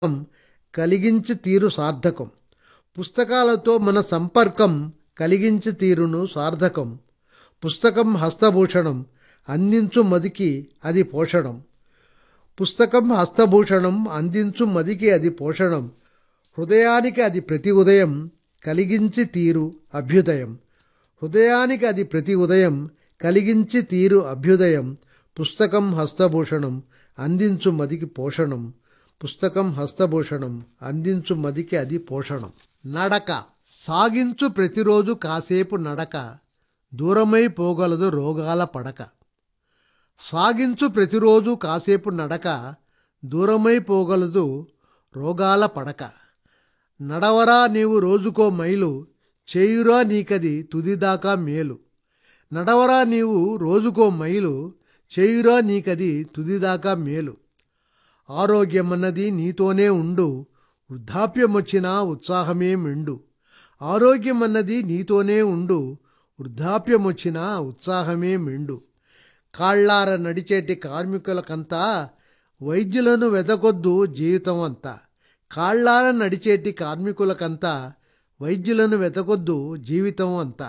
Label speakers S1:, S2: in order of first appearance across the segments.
S1: కలిగించి తీరు సార్థకం పుస్తకాలతో మన సంపర్కం కలిగించి తీరును సార్థకం పుస్తకం హస్తభూషణం అందించు మదికి అది పోషణం పుస్తకం హస్తభూషణం అందించు మదికి అది పోషణం హృదయానికి అది ప్రతి ఉదయం కలిగించి తీరు అభ్యుదయం హృదయానికి అది ప్రతి ఉదయం కలిగించి తీరు అభ్యుదయం పుస్తకం హస్తభూషణం అందించు మదికి పోషణం పుస్తకం హస్తభూషణం అందించు మదికి అది పోషణం నడక సాగించు ప్రతిరోజు కాసేపు నడక దూరమై పోగలదు రోగాల పడక సాగించు ప్రతిరోజు కాసేపు నడక దూరమై పోగలదు రోగాల పడక నడవరా నీవు రోజుకో మైలు చేయురా నీకది తుదిదాకా మేలు నడవరా నీవు రోజుకో మైలు చేయురా నీకది తుదిదాకా మేలు ఆరోగ్యమన్నది నీతోనే ఉండు వృద్ధాప్యమొచ్చినా ఉత్సాహమే మెండు ఆరోగ్యమన్నది నీతోనే ఉండు వృద్ధాప్యమొచ్చినా ఉత్సాహమే మెండు కాళ్ళార నడిచేటి కార్మికులకంతా వైద్యులను వెతకొద్దు జీవితం అంతా కాళ్ళార నడిచేటి కార్మికులకంతా వైద్యులను వెతకొద్దు జీవితం అంతా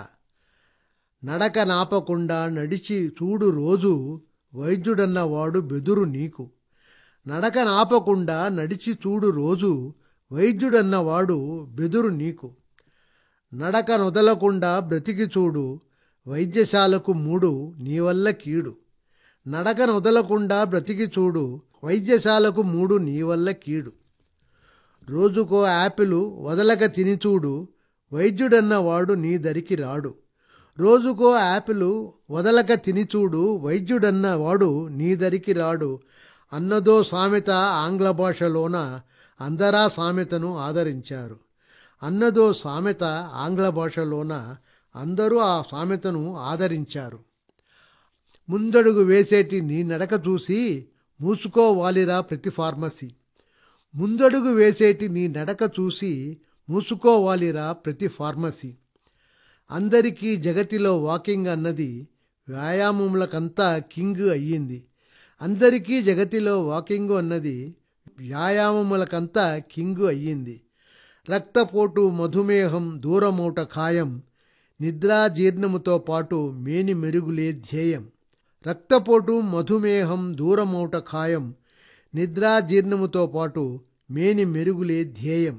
S1: నడక నాపకుండా నడిచి చూడు రోజు వైద్యుడన్నవాడు బెదురు నీకు నడక నాపకుండా నడిచి చూడు రోజు వైద్యుడన్నవాడు బెదురు నీకు నడక నొదలకుండా బ్రతికి చూడు వైద్యశాలకు మూడు నీ వల్ల కీడు నడక నొదలకుండా బ్రతికి చూడు వైద్యశాలకు మూడు నీ వల్ల కీడు రోజుకో యాపిల్ వదలక తిని చూడు వైద్యుడన్నవాడు నీ దరికి రాడు రోజుకో యాపిల్ వదలక తిని చూడు వైద్యుడన్నవాడు నీ దరికి రాడు అన్నదో సామెత ఆంగ్ల భాషలోన అందరా సామెతను ఆదరించారు అన్నదో సామెత ఆంగ్ల భాషలోన అందరూ ఆ సామెతను ఆదరించారు ముందడుగు వేసేటి నీ నడక చూసి మూసుకోవాలిరా ప్రతి ఫార్మసీ ముందడుగు వేసేటి నీ నడక చూసి మూసుకోవాలిరా ప్రతి ఫార్మసీ అందరికీ జగతిలో వాకింగ్ అన్నది వ్యాయామములకంతా కింగ్ అయ్యింది అందరికీ జగతిలో వాకింగ్ అన్నది వ్యాయామములకంతా కింగు అయ్యింది రక్తపోటు మధుమేహం దూరమౌట ఖాయం నిద్రా జీర్ణముతో పాటు మేని మెరుగులే ధ్యేయం రక్తపోటు మధుమేహం దూరమౌట ఖాయం నిద్రా జీర్ణముతో పాటు మేని మెరుగులే ధ్యేయం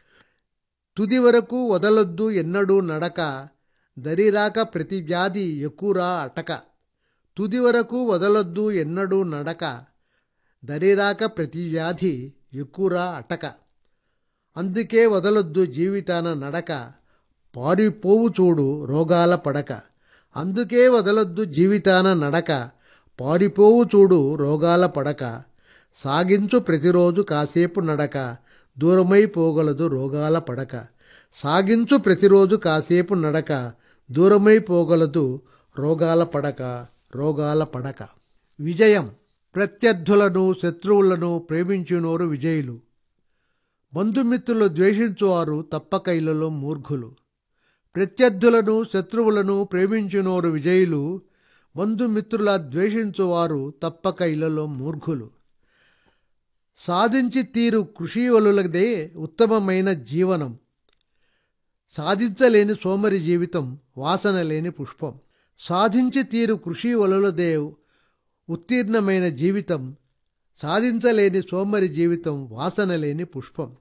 S1: తుది వరకు వదలొద్దు ఎన్నడూ నడక దరిరాక ప్రతి వ్యాధి ఎక్కురా అటక తుది వరకు వదలొద్దు ఎన్నడూ నడక దరిరాక ప్రతి వ్యాధి ఎక్కురా అటక అందుకే వదలొద్దు జీవితాన నడక పారిపోవు చూడు రోగాల పడక అందుకే వదలొద్దు జీవితాన నడక పారిపోవు చూడు రోగాల పడక సాగించు ప్రతిరోజు కాసేపు నడక దూరమై పోగలదు రోగాల పడక సాగించు ప్రతిరోజు కాసేపు నడక దూరమై పోగలదు రోగాల పడక రోగాల పడక విజయం ప్రత్యర్థులను శత్రువులను ప్రేమించునోరు విజయులు బంధుమిత్రులు ద్వేషించువారు తప్పక ఇళ్లలో మూర్ఖులు ప్రత్యర్థులను శత్రువులను ప్రేమించునోరు విజయులు బంధుమిత్రుల ద్వేషించువారు తప్పక ఇళ్లలో మూర్ఖులు సాధించి తీరు కృషివలులదే ఉత్తమమైన జీవనం సాధించలేని సోమరి జీవితం వాసన లేని పుష్పం సాధించి తీరు కృషి వలులదే ఉత్తీర్ణమైన జీవితం సాధించలేని సోమరి జీవితం వాసన లేని పుష్పం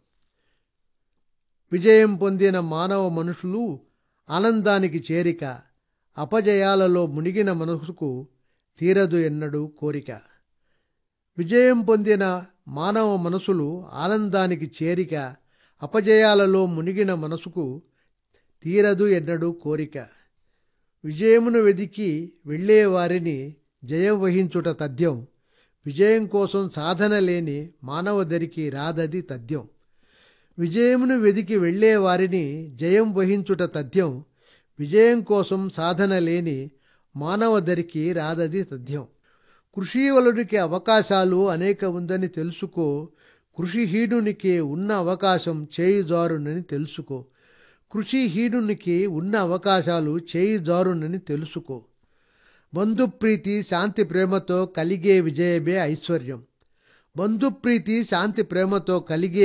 S1: విజయం పొందిన మానవ మనుషులు ఆనందానికి చేరిక అపజయాలలో మునిగిన మనసుకు తీరదు ఎన్నడూ కోరిక విజయం పొందిన మానవ మనసులు ఆనందానికి చేరిక అపజయాలలో మునిగిన మనసుకు తీరదు ఎన్నడూ కోరిక విజయమును వెదికి వెళ్ళేవారిని జయం వహించుట తథ్యం విజయం కోసం సాధన లేని మానవ దరికి రాదది తథ్యం విజయమును వెదికి వెళ్ళేవారిని జయం వహించుట తథ్యం విజయం కోసం సాధన లేని మానవ దరికి రాదది తథ్యం కృషివలునికి అవకాశాలు అనేక ఉందని తెలుసుకో కృషిహీనునికి ఉన్న అవకాశం చేయిజారునని తెలుసుకో కృషిహీనునికి ఉన్న అవకాశాలు చేయిజారునని తెలుసుకో బంధుప్రీతి శాంతి ప్రేమతో కలిగే విజయమే ఐశ్వర్యం బంధుప్రీతి శాంతి ప్రేమతో కలిగే